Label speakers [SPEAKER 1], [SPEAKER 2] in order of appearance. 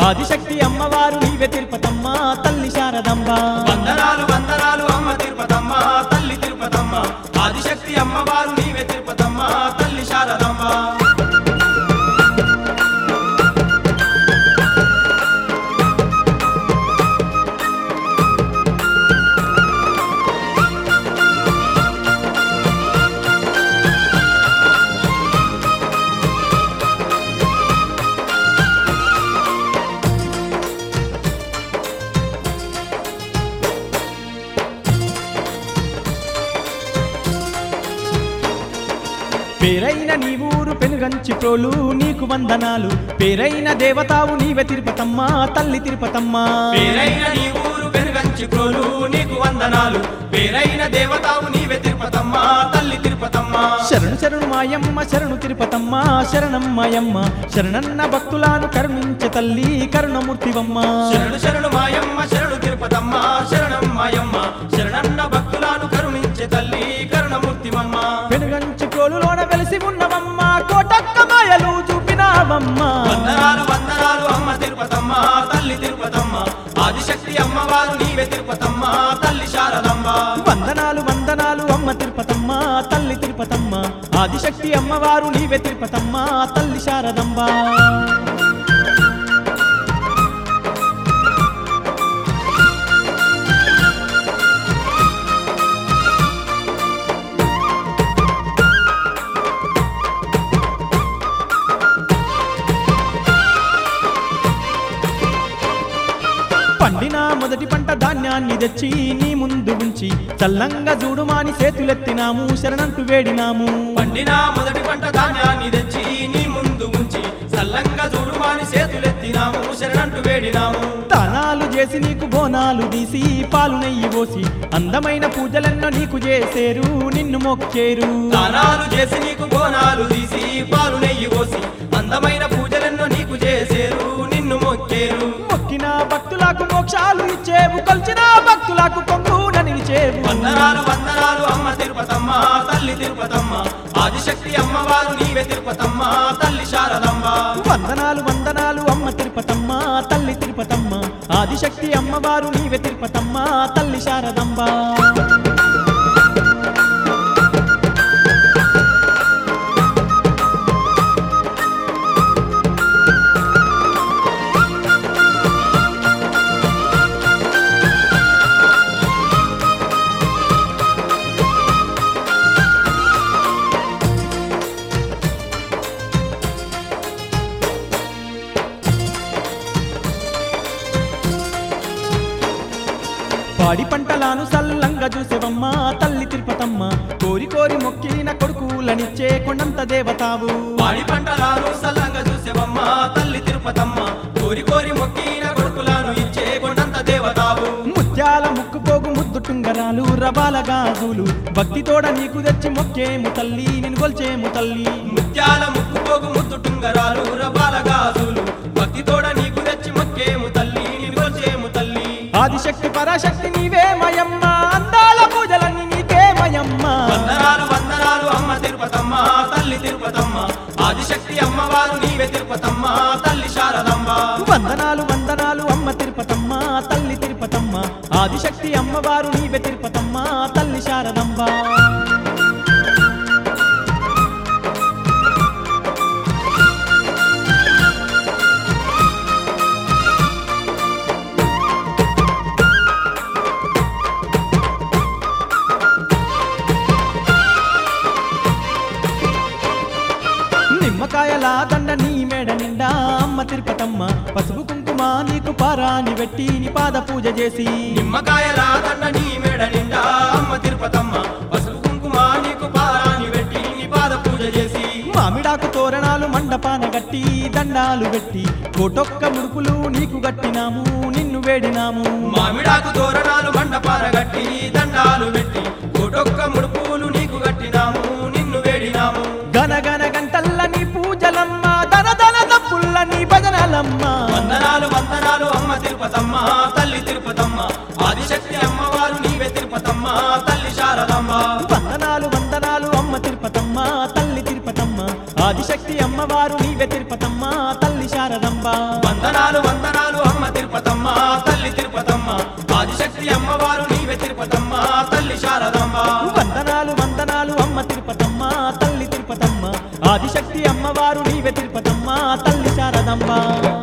[SPEAKER 1] ఆదిశక్తి అమ్మవారు నీవే తిరుపతమ్మ తల్లి శారదంబ
[SPEAKER 2] వందనాలు వందనాలు అమ్మ తిరుపతమ్మ తల్లి తిరుపతమ్మ ఆదిశక్తి అమ్మవారు నీవే తిరుపతమ్మ తల్లి శారదమ్మ
[SPEAKER 1] పేరైన నీ ఊరు పెనుగంచి ప్రోలు నీకు వందనాలు పేరైన దేవతావు నీవే తిరుపతమ్మ తల్లి తిరుపతమ్మ
[SPEAKER 2] పేరైన నీ ఊరు పెరుగంచి క్రోలు నీకు వందనాలు పేరైన దేవతావు నీవే తిరుపతమ్మ తల్లి తిరుపతమ్మ
[SPEAKER 1] శరణు శరణు మాయమ్మ శరణు తిరుపతమ్మ శరణం మాయమ్మ శరణన్న భక్తులను కరుణించే తల్లి కరుణమూర్తివమ్మ
[SPEAKER 2] శరణు శరణు మాయమ్మ శరణు తిరుపతమ్మ శరణం మాయమ్మ శరణన్న భక్తులను కరుణించే తల్లి కరుణమూర్తిమమ్మ
[SPEAKER 1] పెనుగంచి ప్రోలులోన వెలిసి ఉన్నవమ్మ కోటక్క మాయలు చూపినావమ్మ
[SPEAKER 2] వందనాలు వందనాలు అమ్మ తిరుపతమ్మ తల్లి తిరుపతమ్మ ఆదిశక్తి అమ్మవారు నీవే తిరుపతమ్మ తల్లి శారదమ్మ
[SPEAKER 1] వందనాలు వందనాలు అమ్మ తిరుపతమ్మ తల్లి తిరుపతమ్మ ఆదిశక్తి అమ్మవారు నీవే తిరుపతమ్మ తల్లి శారదంబ పండిన మొదటి పంట ధాన్యాన్ని తెచ్చి నీ ముందు ఉంచి చల్లంగా చూడుమాని చేతులెత్తినాము శరణంటూ వేడినాము
[SPEAKER 2] పండిన మొదటి పంట ధాన్యాన్ని తెచ్చి నీ ముందు ఉంచి సల్లంగా చూడుమాని చేతులెత్తినాము శరణంటూ వేడినాము
[SPEAKER 1] దానాలు చేసి నీకు బోనాలు తీసి పాలు నెయ్యి పోసి అందమైన పూజలెన్నో నీకు చేసేరు నిన్ను మొక్కేరు
[SPEAKER 2] దానాలు చేసి నీకు బోనాలు తీసి పాలు నెయ్యి పోసి అందమైన పూజలెన్నో నీకు చేసేరు నిన్ను మొక్కేరు
[SPEAKER 1] మొక్కిన భక్తులకు మోక్షాలు ఇచ్చేవు కొల్చిన భక్తులకు కొంగున నిలిచేవు
[SPEAKER 2] వందనాలు వందనాలు అమ్మ తిరుపతమ్మ తల్లి తిరుపతమ్మ ఆదిశక్తి అమ్మవారు నీవే తిరుపతమ్మ తల్లి శారదమ్మ
[SPEAKER 1] వందనాలు వందనాలు అమ్మ తిరుపతమ్మ తల్లి తిరుపతమ్మ ఆదిశక్తి అమ్మవారు నీవే తిరుపతమ్మ తల్లి శారదంబ పాడి పంటలాను సల్లంగా చూసేవమ్మ తల్లి తిరుపతమ్మ కోరి కోరి మొక్కిన కొడుకులనిచ్చే కొండంత దేవతావు
[SPEAKER 2] వాడి పంటలాను సల్లంగా చూసేవమ్మ తల్లి తిరుపతమ్మ కోరి కోరి మొక్కిన కొడుకులను ఇచ్చే కొండంత దేవతావు
[SPEAKER 1] ముత్యాల ముక్కుపోగు ముద్దు టుంగరాలు రబాల గాజులు భక్తితోడ నీకు తెచ్చి మొక్కేము తల్లి నిన్ను కొల్చేము తల్లి
[SPEAKER 2] ముత్యాల ముక్కుపోగు ముద్దు టుంగరాలు రబాల గాజులు భక్తితోడ నీకు తెచ్చి మొక్కేము తల్లి నిలువచేము తల్లి
[SPEAKER 1] ఆదిశక్తి పరాశక్తి నీవే మయమ్మ అందాల పూజలన్నీ నీకే మయమ్మ
[SPEAKER 2] వందనాలు వందనాలు అమ్మ తిరుపతమ్మ తల్లి తిరుపతమ్మ ఆదిశక్తి అమ్మవారు నీవే తిరుపతమ్మ తల్లి శారదమ్మ
[SPEAKER 1] వందనాలు వందనాలు అమ్మ తిరుపతమ్మ తల్లి తిరుపతమ్మ ఆదిశక్తి అమ్మవారు నీవే తిరుపతమ్మ తల్లి శారదంబ నిమ్మకాయల దండ నీ మేడ నిండా అమ్మ తిరుపతమ్మ పసుపు కుంకుమ నీకు పారాని పెట్టి నీ పాద పూజ చేసి
[SPEAKER 2] నిమ్మకాయల దండ నీ మెడ నిండా అమ్మ తిరుపతమ్మ పసుపు కుంకుమ నీకు పారాని పెట్టి నీ పాద పూజ చేసి
[SPEAKER 1] మామిడాకు తోరణాలు మండపాన గట్టి దండాలు పెట్టి కోటొక్క ముడుపులు నీకు గట్టినాము నిన్ను వేడినాము
[SPEAKER 2] మామిడాకు తోరణాలు మండపాన గట్టి దండాలు పెట్టి కోటొక్క ముడుపులు నీకు కట్టినాము నిన్ను వేడినాము
[SPEAKER 1] గనగన గంటల్ల నీ పూజలమ్మ దన దన దప్పుల్ల నీ భజనలమ్మ
[SPEAKER 2] వందనాలు వందనాలు అమ్మ తిరుపతమ్మ తల్లి తిరుపతమ్మ ఆదిశక్తి అమ్మవారు నీవే తిరుపతమ్మ తల్లి శారదమ్మ
[SPEAKER 1] వందనాలు వందనాలు అమ్మ తిరుపతమ్మ తల్లి తిరుపతమ్మ ఆదిశక్తి అమ్మవారు నీవే తిరుపతమ్మ తల్లి శారదంబ
[SPEAKER 2] వందనాలు వందనాలు తల్లి శారదాంబ
[SPEAKER 1] వందనాలు వందనాలు అమ్మ తిరుపతమ్మ తల్లి తిరుపతమ్మ ఆదిశక్తి అమ్మవారు నీవే తిరుపతమ్మ తల్లి శారదమ్మ